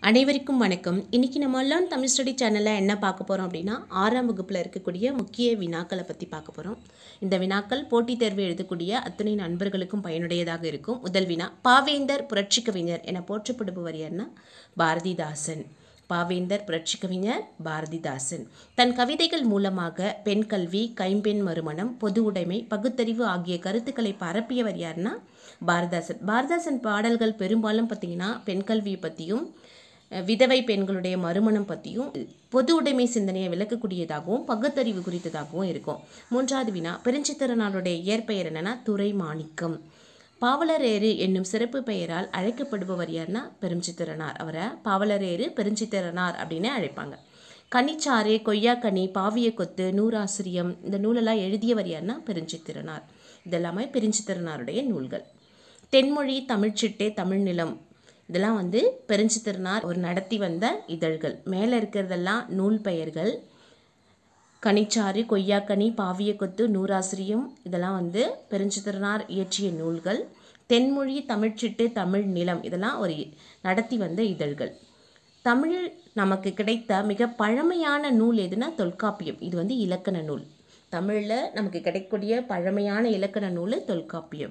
அனைவருக்கும் வணக்கம் இன்னைக்கு நம்ம லேர்ன் தமிழ் ஸ்டடி சேனலில் என்ன பார்க்க போகிறோம் அப்படின்னா ஆறாம் வகுப்பில் இருக்கக்கூடிய முக்கிய வினாக்களை பற்றி பார்க்க போகிறோம் இந்த வினாக்கள் போட்டித் தேர்வு எழுதக்கூடிய அத்தனை நண்பர்களுக்கும் பயனுடையதாக இருக்கும் முதல் வினா பாவேந்தர் புரட்சி கவிஞர் என போற்றப்படுபவர் யாருன்னா பாரதிதாசன் பாவேந்தர் புரட்சி கவிஞர் பாரதிதாசன் தன் கவிதைகள் மூலமாக பெண் கல்வி கைம்பெண் மறுமணம் பொது உடைமை பகுத்தறிவு ஆகிய கருத்துக்களை பரப்பியவர் யாருன்னா பாரதாசன் பாரதாசன் பாடல்கள் பெரும்பாலும் பார்த்தீங்கன்னா பெண் கல்வியை பற்றியும் அஹ், விதவை பெண்களுடைய மறுமணம் பற்றியும் பொது உடைமை சிந்தனையை விளக்கக்கூடியதாகவும் பகுத்தறிவு குறித்ததாகவும் இருக்கும் மூன்றாவது வினா பெருஞ்சித்திரனாருடைய இயற்பெயர் என்னன்னா துரை மாணிக்கம் பாவலரேறு என்னும் சிறப்பு பெயரால் அழைக்கப்படுபவர் யாருன்னா பெருஞ்சித்திரனார் அவரை பாவலரேறு பெருஞ்சித்திரனார் அப்படின்னு அழைப்பாங்க கனிச்சாறு கொய்யாக்கனி பாவிய கொத்து நூறாசிரியம் இந்த நூலெல்லாம் எழுதியவர் யாருன்னா பெருஞ்சித்திரனார் இதெல்லாமே பெருஞ்சித்திரனாருடைய நூல்கள் தென்மொழி தமிழ்ச்சிட்டே தமிழ் நிலம் இதெல்லாம் வந்து பெருஞ்சித்திரனார் ஒரு நடத்தி வந்த இதழ்கள் மேலே இருக்கிறதெல்லாம் நூல் பெயர்கள் கனிச்சாறு கொய்யாக்கனி பாவியக்கொத்து நூறாசிரியம் இதெல்லாம் வந்து பெருஞ்சித்திரனார் இயற்றிய நூல்கள் தென்மொழி தமிழ்ச்சிட்டு தமிழ் நிலம் இதெல்லாம் ஒரு நடத்தி வந்த இதழ்கள் தமிழில் நமக்கு கிடைத்த மிக பழமையான நூல் எதுனா தொல்காப்பியம் இது வந்து இலக்கண நூல் தமிழில் நமக்கு கிடைக்கக்கூடிய பழமையான இலக்கண நூல் தொல்காப்பியம்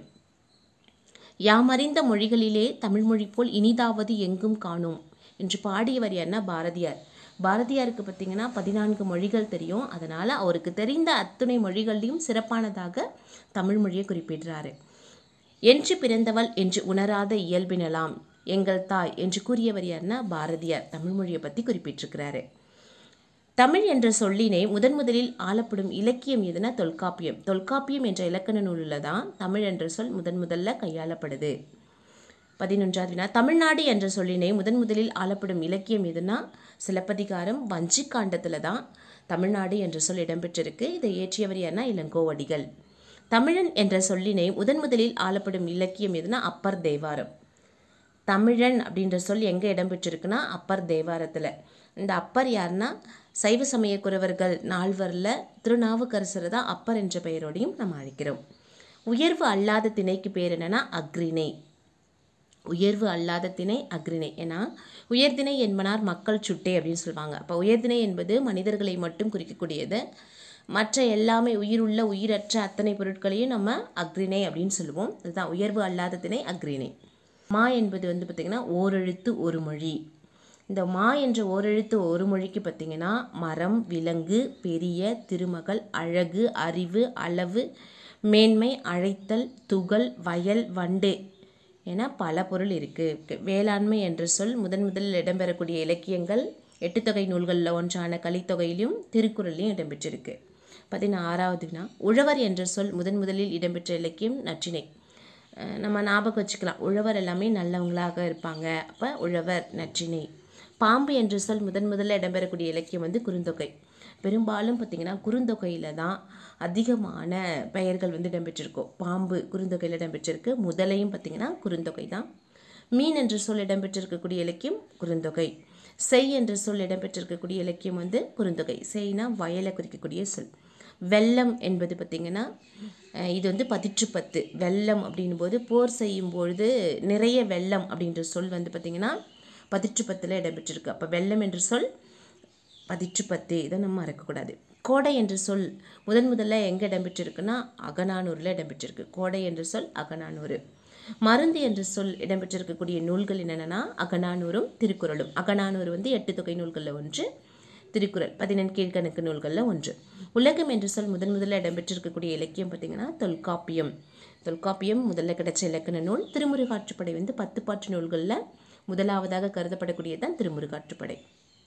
யாமறிந்த மொழிகளிலே தமிழ்மொழி போல் இனிதாவது எங்கும் காணோம் என்று பாடியவர் யாருன்னா பாரதியார் பாரதியாருக்கு பார்த்தீங்கன்னா பதினான்கு மொழிகள் தெரியும் அதனால் அவருக்கு தெரிந்த அத்துணை மொழிகள்லையும் சிறப்பானதாக தமிழ் மொழியை குறிப்பிடுறாரு என்று பிறந்தவள் என்று உணராத இயல்பினலாம் எங்கள் தாய் என்று கூறியவர் யாருன்னா பாரதியார் தமிழ் மொழியை பற்றி குறிப்பிட்டிருக்கிறாரு தமிழ் என்ற சொல்லினை முதன் முதலில் ஆளப்படும் இலக்கியம் எதுனா தொல்காப்பியம் தொல்காப்பியம் என்ற இலக்கண நூலில் தான் தமிழ் என்ற சொல் முதன் முதல்ல கையாளப்படுது பதினொன்றாவது வினா தமிழ்நாடு என்ற சொல்லினை முதன் முதலில் ஆளப்படும் இலக்கியம் எதுனா சிலப்பதிகாரம் வஞ்சிக்காண்டத்தில் தான் தமிழ்நாடு என்ற சொல் இடம்பெற்றிருக்கு இதை இயற்றியவர் யாருன்னா இளங்கோவடிகள் தமிழன் என்ற சொல்லினை முதன் முதலில் ஆளப்படும் இலக்கியம் எதுனா அப்பர் தேவாரம் தமிழன் அப்படின்ற சொல் எங்கே இடம்பெற்றிருக்குன்னா அப்பர் தேவாரத்தில் இந்த அப்பர் யாருன்னா சைவ சமய குறவர்கள் நால்வரில் திருநாவுக்கரசர் தான் அப்பர் என்ற பெயரோடையும் நம்ம அழைக்கிறோம் உயர்வு அல்லாத திணைக்கு பேர் என்னன்னா அக்ரிணை உயர்வு அல்லாத திணை அக்ரிணை ஏன்னா உயர்திணை என்பனார் மக்கள் சுட்டே அப்படின்னு சொல்லுவாங்க அப்போ உயர்திணை என்பது மனிதர்களை மட்டும் குறிக்கக்கூடியது மற்ற எல்லாமே உயிருள்ள உயிரற்ற அத்தனை பொருட்களையும் நம்ம அக்ரிணை அப்படின்னு சொல்லுவோம் அதுதான் உயர்வு அல்லாத திணை அக்ரிணை மா என்பது வந்து பார்த்திங்கன்னா ஓரெழுத்து ஒரு மொழி இந்த மா என்ற ஓரெழுத்து ஒரு மொழிக்கு பார்த்திங்கன்னா மரம் விலங்கு பெரிய திருமகள் அழகு அறிவு அளவு மேன்மை அழைத்தல் துகள் வயல் வண்டு என பல பொருள் இருக்குது வேளாண்மை என்ற சொல் முதன் முதலில் இடம்பெறக்கூடிய இலக்கியங்கள் எட்டு தொகை நூல்களில் ஒன்றான கலித்தொகையிலும் திருக்குறள்லையும் இடம்பெற்றிருக்கு பதினாறாவது வினா உழவர் என்ற சொல் முதன் முதலில் இடம்பெற்ற இலக்கியம் நற்றிணை அஹ் நம்ம ஞாபகம் வச்சுக்கலாம் உழவர் எல்லாமே நல்லவங்களாக இருப்பாங்க அப்போ உழவர் நற்றிணை பாம்பு என்ற சொல் முதன் முதல்ல இடம்பெறக்கூடிய இலக்கியம் வந்து குறுந்தொகை பெரும்பாலும் பார்த்திங்கன்னா குறுந்தொகையில் தான் அதிகமான பெயர்கள் வந்து இடம்பெற்றிருக்கும் பாம்பு குறுந்தொகையில் இடம்பெற்றிருக்கு முதலையும் பார்த்திங்கன்னா குறுந்தொகை தான் மீன் என்ற சொல் இடம்பெற்றிருக்கக்கூடிய இலக்கியம் குறுந்தொகை செய் என்ற சொல் இடம்பெற்றிருக்கக்கூடிய இலக்கியம் வந்து குறுந்தொகை செய்னா வயலை குறிக்கக்கூடிய சொல் வெள்ளம் என்பது பார்த்திங்கன்னா அஹ், இது வந்து பதிற்றுப்பத்து வெள்ளம் அப்படின்னும் போது போர் செய்யும் பொழுது நிறைய வெள்ளம் அப்படின்ற சொல் வந்து பார்த்திங்கன்னா பதிற்றுப்பத்தில் இடம்பெற்றிருக்கு அப்போ வெள்ளம் என்ற சொல் பதிற்றுப்பத்து இதை நம்ம மறக்கக்கூடாது கோடை என்ற சொல் முதன் முதல்ல எங்கே இடம்பெற்றிருக்குன்னா அகநானூரில் இடம்பெற்றிருக்கு கோடை என்ற சொல் அகநானூறு மருந்து என்ற சொல் இடம்பெற்றிருக்கக்கூடிய நூல்கள் என்னென்னா அகநானூறும் திருக்குறளும் அகநானூறு வந்து எட்டு தொகை நூல்களில் ஒன்று திருக்குறள் பதினெண் கீழ்கணக்கு நூல்களில் ஒன்று உலகம் என்ற சொல் முதன் முதல்ல இடம்பெற்றிருக்கக்கூடிய இலக்கியம் பார்த்திங்கன்னா தொல்காப்பியம் தொல்காப்பியம் முதல்ல கிடைச்ச இலக்கண நூல் திருமுருகாற்றுப்படை வந்து பத்து பாட்டு நூல்களில் முதலாவதாக கருதப்படக்கூடியது தான் திருமுருகாற்றுப்படை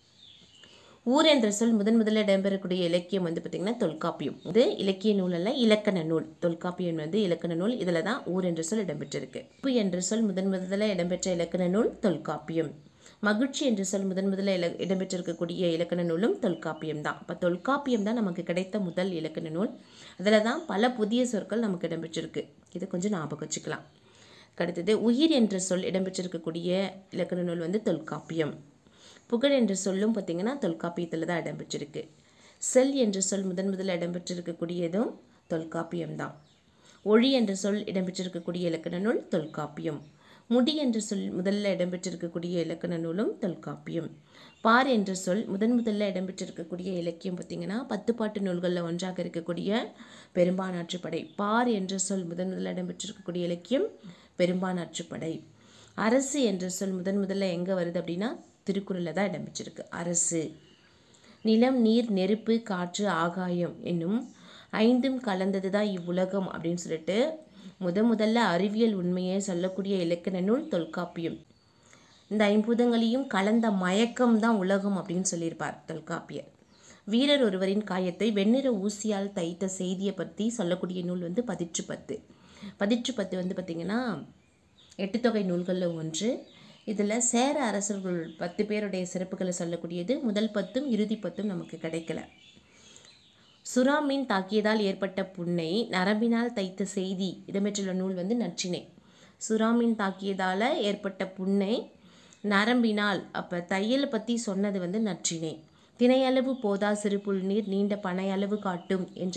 ஊர் என்ற சொல் முதன் முதல்ல இடம்பெறக்கூடிய இலக்கியம் வந்து பார்த்திங்கன்னா தொல்காப்பியம் இது இலக்கிய நூல் அல்ல இலக்கண நூல் தொல்காப்பியம் வந்து இலக்கண நூல் இதில் தான் ஊர் என்ற சொல் இடம்பெற்றிருக்கு உப்பு என்ற சொல் முதன் முதல்ல இடம்பெற்ற இலக்கண நூல் தொல்காப்பியம் மகிழ்ச்சி என்ற சொல் முதன் முதல்ல இல இடம்பெற்றிருக்கக்கூடிய இலக்கண நூலும் தொல்காப்பியம் தான் அப்போ தொல்காப்பியம் தான் நமக்கு கிடைத்த முதல் இலக்கண நூல் அதில் தான் பல புதிய சொற்கள் நமக்கு இடம்பெற்றிருக்கு இதை கொஞ்சம் ஞாபகம் வச்சுக்கலாம் அடுத்தது உயிர் என்ற சொல் இடம்பெற்றிருக்கக்கூடிய இலக்கண நூல் வந்து தொல்காப்பியம் புகழ் என்ற சொல்லும் பார்த்திங்கன்னா தொல்காப்பியத்தில் தான் இடம்பெற்றிருக்கு செல் என்ற சொல் முதன் முதல்ல இடம்பெற்றிருக்கக்கூடியதும் தொல்காப்பியம்தான் ஒளி என்ற சொல் இடம்பெற்றிருக்கக்கூடிய இலக்கண நூல் தொல்காப்பியம் முடி என்ற சொல் முதல்ல இடம்பெற்றிருக்கக்கூடிய இலக்கண நூலும் தொல்காப்பியம் பார் என்ற சொல் முதன் முதல்ல இடம்பெற்றிருக்கக்கூடிய இலக்கியம் பார்த்திங்கன்னா பத்து பாட்டு நூல்களில் ஒன்றாக இருக்கக்கூடிய பெரும்பானாற்றுப்படை பார் என்ற சொல் முதன் முதல்ல இடம்பெற்றிருக்கக்கூடிய இலக்கியம் பெரும்பானாற்றுப்படை அரசு என்ற சொல் முதன் முதல்ல எங்கே வருது அப்படின்னா திருக்குறளில் தான் இடம்பெற்றிருக்கு அரசு நிலம் நீர் நெருப்பு காற்று ஆகாயம் என்னும் ஐந்தும் கலந்தது தான் இவ்வுலகம் அப்படின்னு சொல்லிட்டு முத முதல்ல அறிவியல் உண்மையை சொல்லக்கூடிய இலக்கண நூல் தொல்காப்பியம் இந்த ஐம்பூதங்களையும் கலந்த மயக்கம் தான் உலகம் அப்படின்னு சொல்லியிருப்பார் தொல்காப்பியர் வீரர் ஒருவரின் காயத்தை வெண்ணிற ஊசியால் தைத்த செய்தியை பற்றி சொல்லக்கூடிய நூல் வந்து பதிற்று பத்து பதிற்று பத்து வந்து பார்த்திங்கன்னா எட்டு தொகை நூல்களில் ஒன்று இதில் சேர அரசர்கள் பத்து பேருடைய சிறப்புகளை சொல்லக்கூடியது முதல் பத்தும் இறுதி பத்தும் நமக்கு கிடைக்கல சுறா மீன் தாக்கியதால் ஏற்பட்ட புண்ணை நரம்பினால் தைத்த செய்தி இடம்பெற்றுள்ள நூல் வந்து நற்றினை சுறா மீன் தாக்கியதால் ஏற்பட்ட புண்ணை நரம்பினால் அப்போ தையலை பற்றி சொன்னது வந்து நற்றினை திணையளவு போதா சிறு புல்நீர் நீண்ட பனையளவு காட்டும் என்ற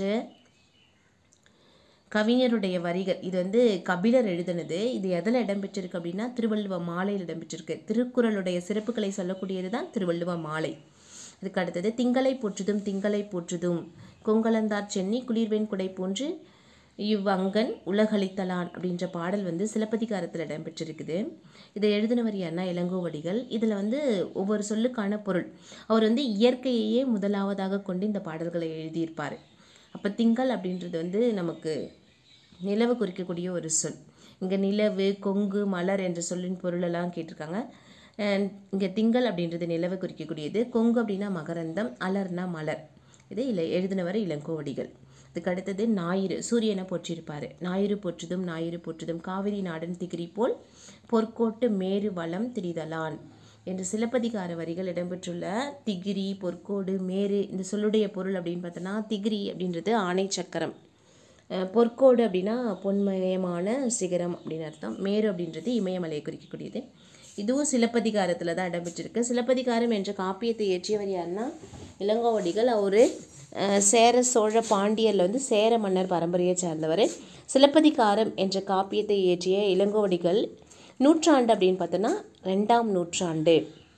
கவிஞருடைய வரிகள் இது வந்து கபிலர் எழுதினது இது எதில் இடம்பெற்றிருக்கு அப்படின்னா திருவள்ளுவ மாலையில் இடம்பெற்றிருக்கு திருக்குறளுடைய சிறப்புகளை சொல்லக்கூடியது தான் திருவள்ளுவ மாலை இதுக்கு அடுத்தது திங்களை போற்றுதும் திங்களை போற்றுதும் கொங்கலந்தார் சென்னி குளிர்வெண் குடை போன்று இவ்வங்கன் உலகளித்தலான் அப்படின்ற பாடல் வந்து சிலப்பதிகாரத்தில் இடம்பெற்றிருக்குது இதை எழுதினவர் யாருன்னா இளங்கோவடிகள் இதில் வந்து ஒவ்வொரு சொல்லுக்கான பொருள் அவர் வந்து இயற்கையையே முதலாவதாக கொண்டு இந்த பாடல்களை எழுதியிருப்பார் அப்போ திங்கள் அப்படின்றது வந்து நமக்கு நிலவு குறிக்கக்கூடிய ஒரு சொல் இங்கே நிலவு கொங்கு மலர் என்ற சொல்லின் பொருளெல்லாம் கேட்டிருக்காங்க இங்கே திங்கள் அப்படின்றது நிலவு குறிக்கக்கூடியது கொங்கு அப்படின்னா மகரந்தம் அலர்னா மலர் இது இல்லை எழுதினவர் இளங்கோவடிகள் இதுக்கு அடுத்தது ஞாயிறு சூரியனை போற்றிருப்பார் ஞாயிறு போற்றுதும் ஞாயிறு போற்றுதும் காவிரி நாடன் திகிரி போல் பொற்கோட்டு மேரு வளம் திரிதலான் என்று சிலப்பதிகார வரிகள் இடம்பெற்றுள்ள திகிரி பொற்கோடு மேரு இந்த சொல்லுடைய பொருள் அப்படின்னு பார்த்தோன்னா திகிரி அப்படின்றது ஆணை சக்கரம் பொற்கோடு அப்படின்னா பொன்மயமான சிகரம் அப்படின்னு அர்த்தம் மேரு அப்படின்றது இமயமலையை குறிக்கக்கூடியது இதுவும் சிலப்பதிகாரத்தில் தான் இடம்பெற்றிருக்கு சிலப்பதிகாரம் என்ற காப்பியத்தை இயற்றியவர் யாருன்னா இளங்கோவடிகள் அவர் சேர சோழ பாண்டியரில் வந்து சேர மன்னர் பரம்பரையை சேர்ந்தவர் சிலப்பதிகாரம் என்ற காப்பியத்தை இயற்றிய இளங்கோவடிகள் நூற்றாண்டு அப்படின்னு பார்த்தோன்னா ரெண்டாம் நூற்றாண்டு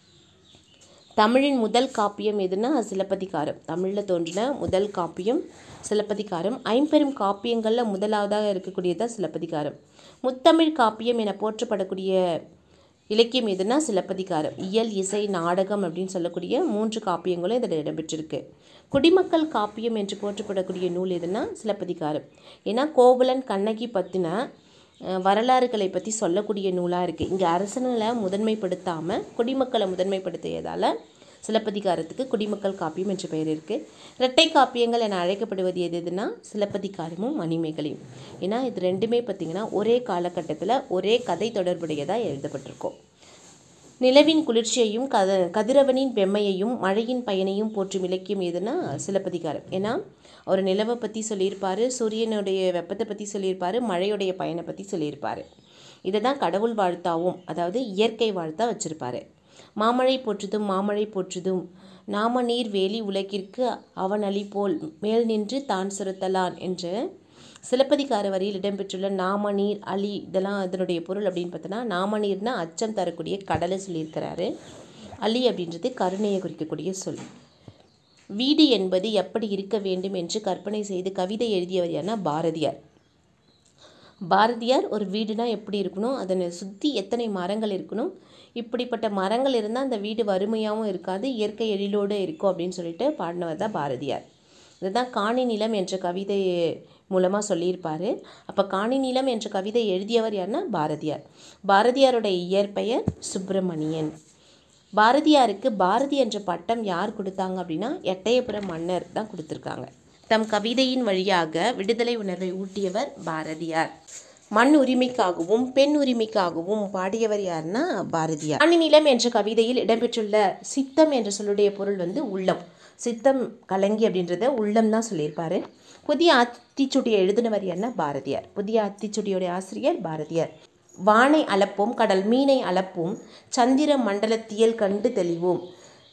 தமிழின் முதல் காப்பியம் எதுனா சிலப்பதிகாரம் தமிழில் தோன்றின முதல் காப்பியம் சிலப்பதிகாரம் ஐம்பெரும் காப்பியங்களில் முதலாவதாக இருக்கக்கூடியது சிலப்பதிகாரம் முத்தமிழ் காப்பியம் என போற்றப்படக்கூடிய இலக்கியம் எதுனா சிலப்பதிகாரம் இயல் இசை நாடகம் அப்படின்னு சொல்லக்கூடிய மூன்று காப்பியங்களும் இதில் இடம்பெற்றிருக்கு குடிமக்கள் காப்பியம் என்று போற்றப்படக்கூடிய நூல் எதுனா சிலப்பதிகாரம் ஏன்னா கோவலன் கண்ணகி பற்றின வரலாறுகளை பற்றி சொல்லக்கூடிய நூலாக இருக்குது இங்கே அரசனை முதன்மைப்படுத்தாமல் குடிமக்களை முதன்மைப்படுத்தியதால் சிலப்பதிகாரத்துக்கு குடிமக்கள் காப்பியம் என்ற பெயர் இருக்குது இரட்டை காப்பியங்கள் என அழைக்கப்படுவது எது எதுனா சிலப்பதிகாரமும் மணிமேகலையும் ஏன்னா இது ரெண்டுமே பார்த்திங்கன்னா ஒரே காலகட்டத்தில் ஒரே கதை தொடர்புடையதாக எழுதப்பட்டிருக்கும் நிலவின் குளிர்ச்சியையும் கத கதிரவனின் வெம்மையையும் மழையின் பயனையும் போற்றும் இலக்கியம் எதுனா சிலப்பதிகாரம் ஏன்னா அவர் நிலவை பற்றி சொல்லியிருப்பார் சூரியனுடைய வெப்பத்தை பற்றி சொல்லியிருப்பார் மழையுடைய பயனை பற்றி சொல்லியிருப்பார் இதை தான் கடவுள் வாழ்த்தாவும் அதாவது இயற்கை வாழ்த்தா வச்சுருப்பாரு மாமழை போற்றுதும் மாமழை போற்றுதும் நாம நீர் வேலி உலகிற்கு அவன் அழி போல் மேல் நின்று தான் சுரத்தலான் என்ற சிலப்பதிகார வரியில் இடம்பெற்றுள்ள நாம நீர் அலி இதெல்லாம் இதனுடைய பொருள் அப்படின்னு பார்த்தோன்னா நாம நீர்னா அச்சம் தரக்கூடிய கடலை சொல்லியிருக்கிறாரு அலி அப்படின்றது கருணையை குறிக்கக்கூடிய சொல் வீடு என்பது எப்படி இருக்க வேண்டும் என்று கற்பனை செய்து கவிதை எழுதியவர் யாருன்னா பாரதியார் பாரதியார் ஒரு வீடுனா எப்படி இருக்கணும் அதனை சுற்றி எத்தனை மரங்கள் இருக்கணும் இப்படிப்பட்ட மரங்கள் இருந்தால் அந்த வீடு வறுமையாகவும் இருக்காது இயற்கை எழிலோடு இருக்கும் அப்படின்னு சொல்லிட்டு பாடினவர் தான் பாரதியார் இதுதான் காணி நிலம் என்ற கவிதை மூலமாக சொல்லியிருப்பார் அப்போ காணி நிலம் என்ற கவிதை எழுதியவர் யாருன்னா பாரதியார் பாரதியாருடைய இயற்பெயர் சுப்பிரமணியன் பாரதியாருக்கு பாரதி என்ற பட்டம் யார் கொடுத்தாங்க அப்படின்னா எட்டயபுரம் மன்னர் தான் கொடுத்துருக்காங்க தம் கவிதையின் வழியாக விடுதலை உணர்வை ஊட்டியவர் பாரதியார் மண் உரிமைக்காகவும் பெண் உரிமைக்காகவும் பாடியவர் யாருன்னா பாரதியார் காணி நிலம் என்ற கவிதையில் இடம்பெற்றுள்ள சித்தம் என்ற சொல்லுடைய பொருள் வந்து உள்ளம் சித்தம் கலங்கி அப்படின்றத உள்ளம் தான் சொல்லியிருப்பாரு புதிய ஆத்திச்சுடியை எழுதினவர் யாருன்னா பாரதியார் புதிய ஆத்திச்சுடியோடைய ஆசிரியர் பாரதியார் வானை அளப்போம் கடல் மீனை அளப்போம் சந்திர மண்டலத்தியல் கண்டு தெளிவோம்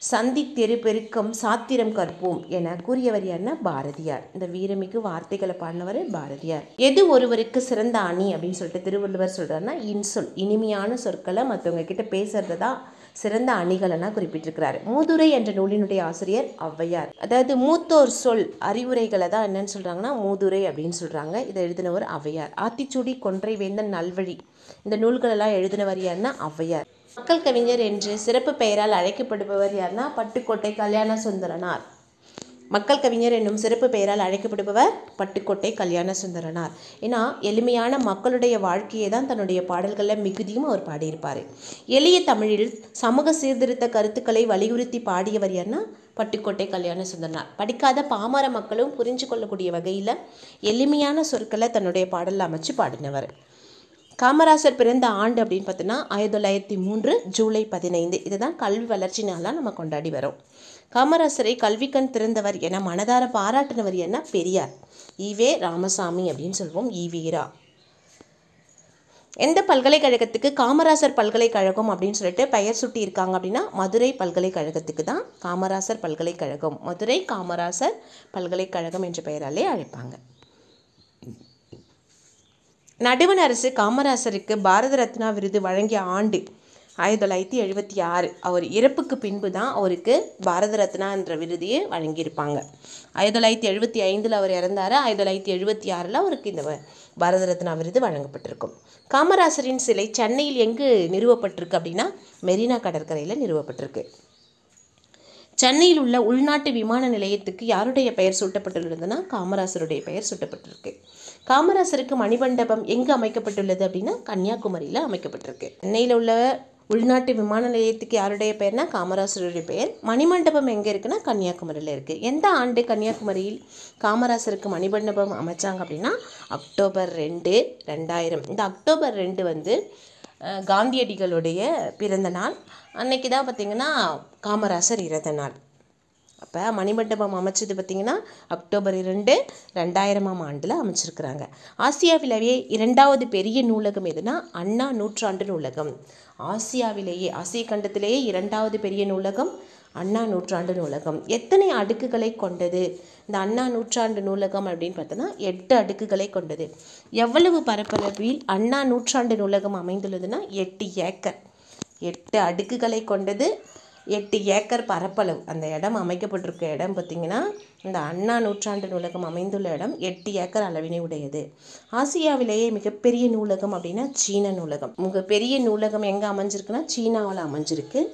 சந்தித்தெரு பெருக்கம் சாத்திரம் கற்போம் என கூறியவர் யாருன்னா பாரதியார் இந்த வீரமிகு வார்த்தைகளை பாடினவர் பாரதியார் எது ஒருவருக்கு சிறந்த அணி அப்படின்னு சொல்லிட்டு திருவள்ளுவர் சொல்றாருன்னா இன்சொல் இனிமையான சொற்களை மற்றவங்க கிட்ட பேசுறது தான் சிறந்த அணிகளென குறிப்பிட்டிருக்கிறார் மூதுரை என்ற நூலினுடைய ஆசிரியர் ஔவையார் அதாவது மூத்தோர் சொல் அறிவுரைகளை தான் என்னன்னு சொல்றாங்கன்னா மூதுரை அப்படின்னு சொல்றாங்க இதை எழுதினவர் ஔவையார் ஆத்திச்சூடி கொன்றை வேந்தன் நல்வழி இந்த நூல்களெல்லாம் எழுதினவர் யாருன்னா ஔவையார் மக்கள் கவிஞர் என்று சிறப்பு பெயரால் அழைக்கப்படுபவர் யாருன்னா பட்டுக்கோட்டை கல்யாண சுந்தரனார் மக்கள் கவிஞர் என்னும் சிறப்பு பெயரால் அழைக்கப்படுபவர் பட்டுக்கோட்டை கல்யாண சுந்தரனார் ஏன்னா எளிமையான மக்களுடைய வாழ்க்கையை தான் தன்னுடைய பாடல்களில் மிகுதியும் அவர் பாடியிருப்பார் எளிய தமிழில் சமூக சீர்திருத்த கருத்துக்களை வலியுறுத்தி பாடியவர் யாருன்னா பட்டுக்கோட்டை கல்யாண சுந்தரனார் படிக்காத பாமர மக்களும் புரிஞ்சு கொள்ளக்கூடிய வகையில் எளிமையான சொற்களை தன்னுடைய பாடலில் அமைச்சு பாடினவர் காமராசர் பிறந்த ஆண்டு அப்படின்னு பார்த்தோன்னா ஆயிரத்தி தொள்ளாயிரத்தி மூன்று ஜூலை பதினைந்து இதுதான் கல்வி வளர்ச்சி நாளாக நம்ம கொண்டாடி வரோம் காமராசரை கல்விக்கண் திறந்தவர் என மனதார பாராட்டினவர் என்ன பெரியார் ஈவே ராமசாமி அப்படின்னு சொல்லுவோம் ஈவேரா எந்த பல்கலைக்கழகத்துக்கு காமராசர் பல்கலைக்கழகம் அப்படின்னு சொல்லிட்டு பெயர் சுட்டி இருக்காங்க அப்படின்னா மதுரை பல்கலைக்கழகத்துக்கு தான் காமராசர் பல்கலைக்கழகம் மதுரை காமராசர் பல்கலைக்கழகம் என்ற பெயராலே அழைப்பாங்க நடுவண் அரசு காமராசருக்கு பாரத ரத்னா விருது வழங்கிய ஆண்டு ஆயிரத்தி தொள்ளாயிரத்தி எழுபத்தி ஆறு அவர் இறப்புக்கு பின்பு தான் அவருக்கு பாரத ரத்னா என்ற விருதையே வழங்கியிருப்பாங்க ஆயிரத்தி தொள்ளாயிரத்தி எழுபத்தி ஐந்தில் அவர் இறந்தார் ஆயிரத்தி தொள்ளாயிரத்தி எழுபத்தி ஆறில் அவருக்கு இந்த வ- பாரத ரத்னா விருது வழங்கப்பட்டிருக்கும் காமராசரின் சிலை சென்னையில் எங்கு நிறுவப்பட்டிருக்கு அப்படின்னா மெரினா கடற்கரையில் நிறுவப்பட்டிருக்கு சென்னையில் உள்ள உள்நாட்டு விமான நிலையத்துக்கு யாருடைய பெயர் சூட்டப்பட்டுள்ளதுன்னா காமராசருடைய பெயர் சூட்டப்பட்டிருக்கு காமராசருக்கு மணிமண்டபம் எங்கு அமைக்கப்பட்டுள்ளது அப்படின்னா கன்னியாகுமரியில் அமைக்கப்பட்டிருக்கு சென்னையில் உள்ள உள்நாட்டு விமான நிலையத்துக்கு யாருடைய பெயர்னா காமராசருடைய பெயர் மணிமண்டபம் எங்கே இருக்குன்னா கன்னியாகுமரியில் இருக்குது எந்த ஆண்டு கன்னியாகுமரியில் காமராசருக்கு மணிமண்டபம் அமைச்சாங்க அப்படின்னா அக்டோபர் ரெண்டு ரெண்டாயிரம் இந்த அக்டோபர் ரெண்டு வந்து அஹ், காந்தியடிகளுடைய பிறந்த நாள் அன்னைக்கு தான் பார்த்திங்கன்னா காமராசர் இறந்த நாள் அப்போ மணிமண்டபம் அமைச்சது பார்த்திங்கன்னா அக்டோபர் இரண்டு ரெண்டாயிரமாம் ஆண்டில் அமைச்சிருக்கிறாங்க ஆசியாவிலேயே இரண்டாவது பெரிய நூலகம் எதுனா அண்ணா நூற்றாண்டு நூலகம் ஆசியாவிலேயே ஆசிய கண்டத்திலேயே இரண்டாவது பெரிய நூலகம் அண்ணா நூற்றாண்டு நூலகம் எத்தனை அடுக்குகளை கொண்டது இந்த அண்ணா நூற்றாண்டு நூலகம் அப்படின்னு பார்த்தோன்னா எட்டு அடுக்குகளை கொண்டது எவ்வளவு பரப்பளவில் அண்ணா நூற்றாண்டு நூலகம் அமைந்துள்ளதுன்னா எட்டு ஏக்கர் எட்டு அடுக்குகளை கொண்டது எட்டு ஏக்கர் பரப்பளவு அந்த இடம் அமைக்கப்பட்டிருக்க இடம் பார்த்திங்கன்னா இந்த அண்ணா நூற்றாண்டு நூலகம் அமைந்துள்ள இடம் எட்டு ஏக்கர் அளவினை உடையது ஆசியாவிலேயே மிகப்பெரிய நூலகம் அப்படின்னா சீன நூலகம் மிகப்பெரிய நூலகம் எங்கே அமைஞ்சிருக்குன்னா சீனாவில் அமைஞ்சிருக்கு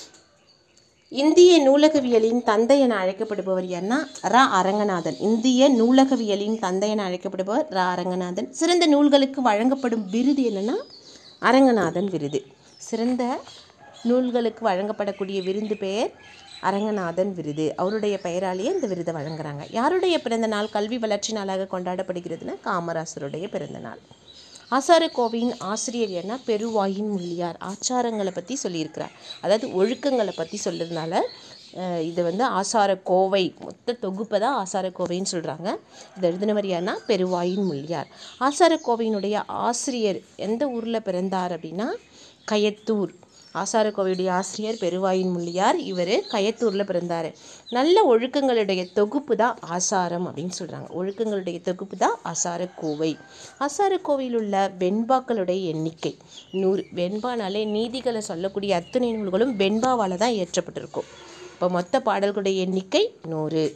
இந்திய நூலகவியலின் தந்தை என அழைக்கப்படுபவர் யாருன்னா ரா அரங்கநாதன் இந்திய நூலகவியலின் தந்தை என அழைக்கப்படுபவர் ரா அரங்கநாதன் சிறந்த நூல்களுக்கு வழங்கப்படும் விருது என்னன்னா அரங்கநாதன் விருது சிறந்த நூல்களுக்கு வழங்கப்படக்கூடிய விருது பெயர் அரங்கநாதன் விருது அவருடைய பெயராலேயே இந்த விருதை வழங்குறாங்க யாருடைய பிறந்த நாள் கல்வி வளர்ச்சி நாளாக கொண்டாடப்படுகிறதுனா காமராசருடைய பிறந்த நாள் ஆசாரக்கோவையின் ஆசிரியர் என்ன பெருவாயின் முள்ளியார் ஆச்சாரங்களை பற்றி சொல்லியிருக்கிறார் அதாவது ஒழுக்கங்களை பற்றி சொல்றதுனால அஹ், இது வந்து ஆசாரக்கோவை மொத்த தொகுப்பை தான் ஆசாரக்கோவைன்னு சொல்கிறாங்க இது எழுதினவர் யாருன்னா பெருவாயின் முள்ளியார் ஆசாரக்கோவையினுடைய ஆசிரியர் எந்த ஊரில் பிறந்தார் அப்படின்னா கயத்தூர் ஆசாரக்கோவையுடைய ஆசிரியர் பெருவாயின் முள்ளியார் இவர் கயத்தூரில் பிறந்தார் நல்ல ஒழுக்கங்களுடைய தொகுப்பு தான் ஆசாரம் அப்படின்னு சொல்கிறாங்க ஒழுக்கங்களுடைய தொகுப்பு தான் ஆசாரக்கோவை ஆசாரக்கோவையில் உள்ள வெண்பாக்களுடைய எண்ணிக்கை நூறு வெண்பானாலே நீதிகளை சொல்லக்கூடிய அத்தனை நூல்களும் வெண்பாவால் தான் இயற்றப்பட்டிருக்கும் இப்போ மொத்த பாடல்களுடைய எண்ணிக்கை நூறு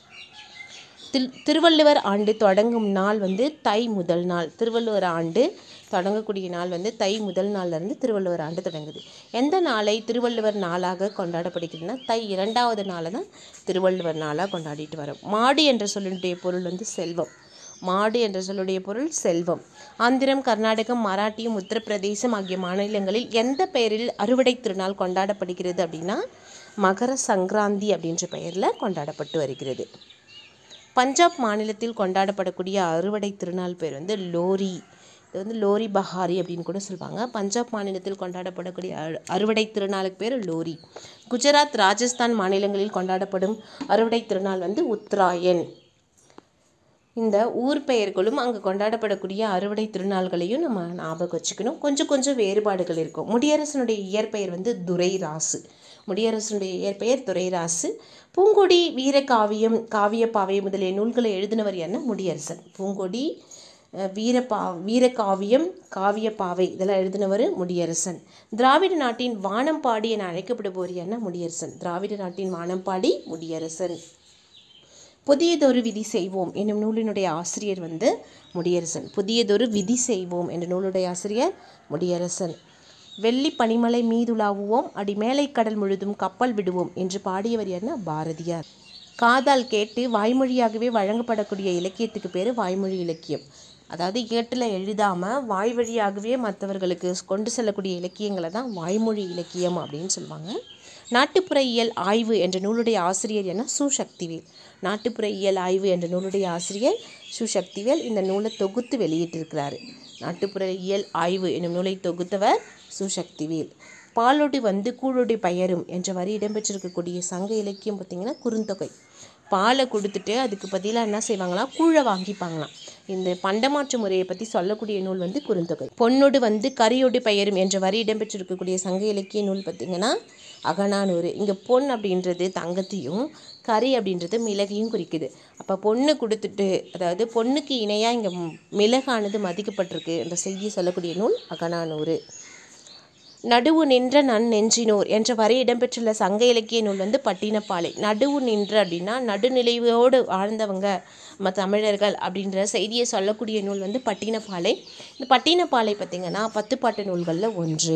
தில் திருவள்ளுவர் ஆண்டு தொடங்கும் நாள் வந்து தை முதல் நாள் திருவள்ளுவர் ஆண்டு தொடங்கக்கூடிய நாள் வந்து தை முதல் நாள்ல இருந்து திருவள்ளுவர் ஆண்டு தொடங்குது எந்த நாளை திருவள்ளுவர் நாளாக கொண்டாடப்படுகிறதுனா தை இரண்டாவது நாளை தான் திருவள்ளுவர் நாளாக கொண்டாடிட்டு வரோம் மாடு என்ற சொல்லினுடைய பொருள் வந்து செல்வம் மாடு என்ற சொல்லுடைய பொருள் செல்வம் ஆந்திரம் கர்நாடகம் மராட்டியம் உத்தரப்பிரதேசம் ஆகிய மாநிலங்களில் எந்த பெயரில் அறுவடை திருநாள் கொண்டாடப்படுகிறது அப்படின்னா மகர சங்கராந்தி அப்படின்ற பெயரில் கொண்டாடப்பட்டு வருகிறது பஞ்சாப் மாநிலத்தில் கொண்டாடப்படக்கூடிய அறுவடை திருநாள் பேர் வந்து லோரி இது வந்து லோரி பஹாரி அப்படின்னு கூட சொல்லுவாங்க பஞ்சாப் மாநிலத்தில் கொண்டாடப்படக்கூடிய அறு- அறுவடை திருநாளுக்கு பேர் லோரி குஜராத் ராஜஸ்தான் மாநிலங்களில் கொண்டாடப்படும் அறுவடை திருநாள் வந்து உத்தராயன் இந்த ஊர் பெயர்களும் அங்கே கொண்டாடப்படக்கூடிய அறுவடை திருநாள்களையும் நம்ம ஞாபகம் வச்சுக்கணும் கொஞ்சம் கொஞ்சம் வேறுபாடுகள் இருக்கும் முடியரசனுடைய இயற்பெயர் வந்து துரை ராசு முடியரசனுடைய இயற்பெயர் துரைராசு பூங்கொடி வீரகாவியம் காவியப்பாவை முதலிய நூல்களை எழுதினவர் என்ன முடியரசன் பூங்கொடி அஹ், வீரப்பா வீரகாவியம் காவியப்பாவை இதெல்லாம் எழுதினவர் முடியரசன் திராவிட நாட்டின் வானம்பாடி என அழைக்கப்படுபவர் என்ன முடியரசன் திராவிட நாட்டின் வானம்பாடி முடியரசன் புதியதொரு விதி செய்வோம் என்னும் நூலினுடைய ஆசிரியர் வந்து முடியரசன் புதியதொரு விதி செய்வோம் என்ற நூலுடைய ஆசிரியர் முடியரசன் வெள்ளி பனிமலை மீதுலாவுவோம் அடி மேலை கடல் முழுதும் கப்பல் விடுவோம் என்று பாடியவர் என்ன பாரதியார் காதால் கேட்டு வாய்மொழியாகவே வழங்கப்படக்கூடிய இலக்கியத்துக்கு பேர் வாய்மொழி இலக்கியம் அதாவது ஏட்டில் எழுதாமல் வாய் வழியாகவே மற்றவர்களுக்கு கொண்டு செல்லக்கூடிய இலக்கியங்களை தான் வாய்மொழி இலக்கியம் அப்படின்னு சொல்லுவாங்க நாட்டுப்புற இயல் ஆய்வு என்ற நூலுடைய ஆசிரியர் என்ன சு சக்திவேல் நாட்டுப்புற இயல் ஆய்வு என்ற நூலுடைய ஆசிரியர் சு சக்திவேல் இந்த நூலை தொகுத்து வெளியிட்டிருக்கிறாரு நாட்டுப்புற இயல் ஆய்வு என்னும் நூலை தொகுத்தவர் சு சக்திவேல் பாலொடு வந்து கூழொடு பயரும் என்ற வரி இடம்பெற்றிருக்கக்கூடிய சங்க இலக்கியம் பார்த்திங்கன்னா குறுந்தொகை பாலை கொடுத்துட்டு அதுக்கு பதிலாக என்ன செய்வாங்களாம் கூழை வாங்கிப்பாங்களாம் இந்த பண்டமாற்று முறையை பற்றி சொல்லக்கூடிய நூல் வந்து குறுந்தொகை பொன்னொடு வந்து கரியோடு பெயரும் என்ற வரி இடம்பெற்றிருக்கக்கூடிய சங்க இலக்கிய நூல் பார்த்திங்கன்னா அகனானூறு இங்கே பொன் அப்படின்றது தங்கத்தையும் கரி அப்படின்றது மிளகையும் குறிக்குது அப்போ பொண்ணு கொடுத்துட்டு அதாவது பொண்ணுக்கு இணையாக இங்கே மிளகானது மதிக்கப்பட்டிருக்கு என்ற செய்தியை சொல்லக்கூடிய நூல் அகனானூறு நடுவு நின்ற நன் நெஞ்சினோர் என்ற வரை இடம்பெற்றுள்ள சங்க இலக்கிய நூல் வந்து பட்டினப்பாலை நடுவு நின்ற அப்படின்னா நடுநிலையோடு வாழ்ந்தவங்க நம்ம தமிழர்கள் அப்படின்ற செய்தியை சொல்லக்கூடிய நூல் வந்து பட்டினப்பாலை இந்த பட்டினப்பாலை பார்த்திங்கன்னா பத்துப்பாட்டு நூல்களில் ஒன்று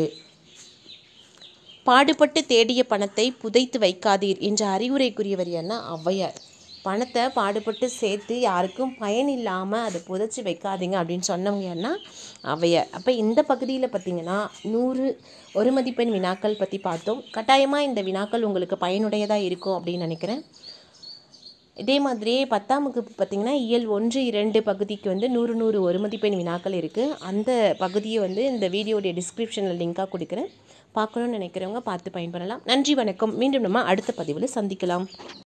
பாடுபட்டு தேடிய பணத்தை புதைத்து வைக்காதீர் என்ற அறிவுரைக்குரியவர் என்ன ஔவையார் பணத்தை பாடுபட்டு சேர்த்து யாருக்கும் பயன் இல்லாமல் அதை புதைச்சி வைக்காதீங்க அப்படின்னு சொன்னவங்க என்ன ஔவையார் அப்போ இந்த பகுதியில் பார்த்தீங்கன்னா நூறு ஒரு மதிப்பெண் வினாக்கள் பற்றி பார்த்தோம் கட்டாயமாக இந்த வினாக்கள் உங்களுக்கு பயனுடையதாக இருக்கும் அப்படின்னு நினைக்கிறேன் இதே மாதிரியே பத்தாம் வகுப்பு பார்த்திங்கன்னா இயல் ஒன்று இரண்டு பகுதிக்கு வந்து நூறு நூறு ஒரு மதிப்பெண் வினாக்கள் இருக்குது அந்த பகுதியை வந்து இந்த வீடியோடைய டிஸ்கிரிப்ஷனில் லிங்காக கொடுக்குறேன் பார்க்கணும்னு நினைக்கிறவங்க பார்த்து பயன்பெறலாம் நன்றி வணக்கம் மீண்டும் நம்ம அடுத்த பதிவில் சந்திக்கலாம்